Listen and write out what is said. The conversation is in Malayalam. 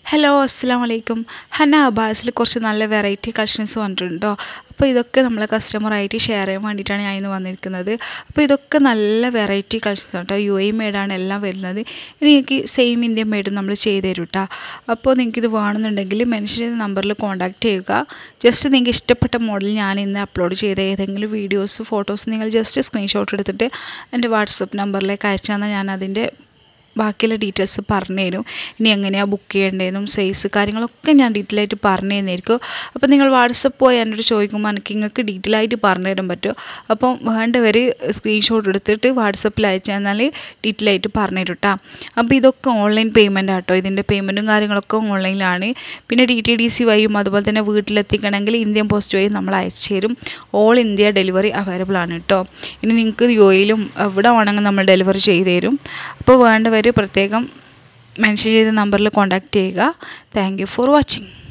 ഹലോ അസ്സാം വലൈക്കും ഹന്ന അബാസിൽ കുറച്ച് നല്ല വെറൈറ്റി കളക്ഷൻസ് വന്നിട്ടുണ്ടോ അപ്പോൾ ഇതൊക്കെ നമ്മളെ കസ്റ്റമറായിട്ട് ഷെയർ ചെയ്യാൻ വേണ്ടിയിട്ടാണ് ഞാൻ ഇന്ന് വന്നിരിക്കുന്നത് അപ്പോൾ ഇതൊക്കെ നല്ല വെറൈറ്റി കളക്ഷൻസ് ആണ് കേട്ടോ യു എ മെയ്ഡാണ് എല്ലാം വരുന്നത് ഇനി നിങ്ങൾക്ക് സെയിം ഇന്ത്യൻ മെയ്ഡും നമ്മൾ ചെയ്ത് തരും കേട്ടോ അപ്പോൾ നിങ്ങൾക്ക് ഇത് വേണമെന്നുണ്ടെങ്കിൽ മെൻഷൻ ചെയ്ത നമ്പറിൽ കോൺടാക്റ്റ് ചെയ്യുക ജസ്റ്റ് നിങ്ങൾക്ക് ഇഷ്ടപ്പെട്ട മോഡൽ ഞാൻ ഇന്ന് അപ്ലോഡ് ചെയ്ത ഏതെങ്കിലും വീഡിയോസ് ഫോട്ടോസ് നിങ്ങൾ ജസ്റ്റ് സ്ക്രീൻഷോട്ട് എടുത്തിട്ട് എൻ്റെ വാട്സപ്പ് നമ്പറിലേക്ക് അയച്ചു തന്നാൽ ഞാൻ അതിൻ്റെ ബാക്കിയുള്ള ഡീറ്റെയിൽസ് പറഞ്ഞു തരും ഇനി എങ്ങനെയാണ് ബുക്ക് ചെയ്യേണ്ടതെന്നും സൈസ് കാര്യങ്ങളൊക്കെ ഞാൻ ഡീറ്റെയിൽ ആയിട്ട് പറഞ്ഞു തരുന്നതായിരിക്കും അപ്പോൾ നിങ്ങൾ വാട്സപ്പ് പോയി എന്നോട് ചോദിക്കുമ്പോൾ എനിക്ക് നിങ്ങൾക്ക് ഡീറ്റെയിൽ ആയിട്ട് പറഞ്ഞു തരാൻ പറ്റും അപ്പം വേണ്ടവർ സ്ക്രീൻഷോട്ട് എടുത്തിട്ട് വാട്സപ്പിൽ അയച്ചു തന്നാൽ ഡീറ്റെയിൽ ആയിട്ട് പറഞ്ഞു തരും കേട്ടോ അപ്പോൾ ഇതൊക്കെ ഓൺലൈൻ പേയ്മെൻ്റ് ആട്ടോ ഇതിൻ്റെ പേയ്മെൻറ്റും കാര്യങ്ങളൊക്കെ ഓൺലൈനിലാണ് പിന്നെ ഡി ടി ഡി സി വഴിയും അതുപോലെ തന്നെ വീട്ടിലെത്തിക്കണമെങ്കിൽ ഇന്ത്യൻ പോസ്റ്റ് വഴി നമ്മൾ അയച്ചു തരും ഓൾ ഇന്ത്യ ഡെലിവറി അവൈലബിൾ ആണ് കേട്ടോ ഇനി നിങ്ങൾക്ക് യു എയിലും എവിടെ വേണമെങ്കിൽ നമ്മൾ ഡെലിവറി ചെയ്തു തരും അപ്പോൾ വേണ്ടവർ പ്രത്യേകം മെൻഷൻ ചെയ്ത നമ്പറിൽ കോൺടാക്റ്റ് ചെയ്യുക താങ്ക് യു ഫോർ വാച്ചിങ്